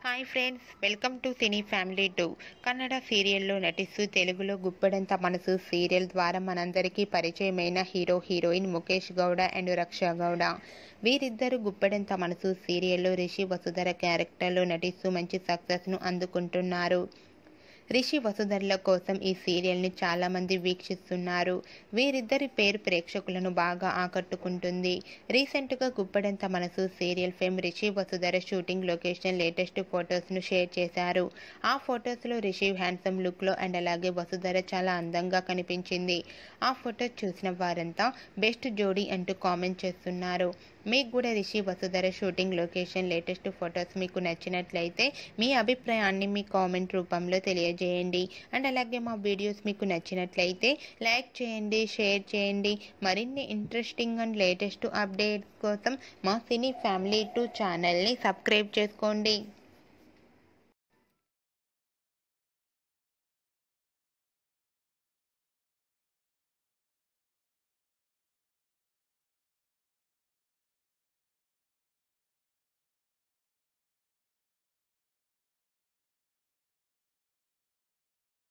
hi friends welcome to cine family two Kannada సీరియల్లో నటిస్తూ తెలుగులో గుప్పెడంత మనసు సీరియల్ ద్వారా మనందరికీ పరిచయమైన hero heroine Mukesh Gowda and Raksha Gowda వీరిద్దరు గుప్పెడంత మనసు సీరియల్లో రిషి వసుధర క్యారెక్టర్లో నటిస్తూ మంచి సక్సెస్ను అందుకుంటున్నారు రిషి వసుధరల కోసం ఈ సీరియల్ని చాలామంది వీక్షిస్తున్నారు వీరిద్దరి పేరు ప్రేక్షకులను బాగా ఆకట్టుకుంటుంది రీసెంట్గా Guppedantha Manasu serial fame Rishi Vasudhara shooting location latest ఫొటోస్ను షేర్ చేశారు ఆ ఫొటోస్లో రిషి హ్యాండ్సమ్ లుక్లో అండ్ అలాగే వసుధర చాలా అందంగా కనిపించింది ఆ ఫొటో చూసిన వారంతా బెస్ట్ జోడీ అంటూ కామెంట్ చేస్తున్నారు మీకు కూడా Rishi Vasudhara shooting location latest photos మీకు నచ్చినట్లయితే మీ అభిప్రాయాన్ని మీ కామెంట్ రూపంలో తెలియజేయండి అండ్ అలాగే మా వీడియోస్ మీకు నచ్చినట్లయితే లైక్ చేయండి షేర్ చేయండి మరిన్ని ఇంట్రెస్టింగ్ అండ్ లేటెస్ట్ అప్డేట్స్ కోసం మా సినీ ఫ్యామిలీ టూ ఛానల్ని సబ్స్క్రైబ్ చేసుకోండి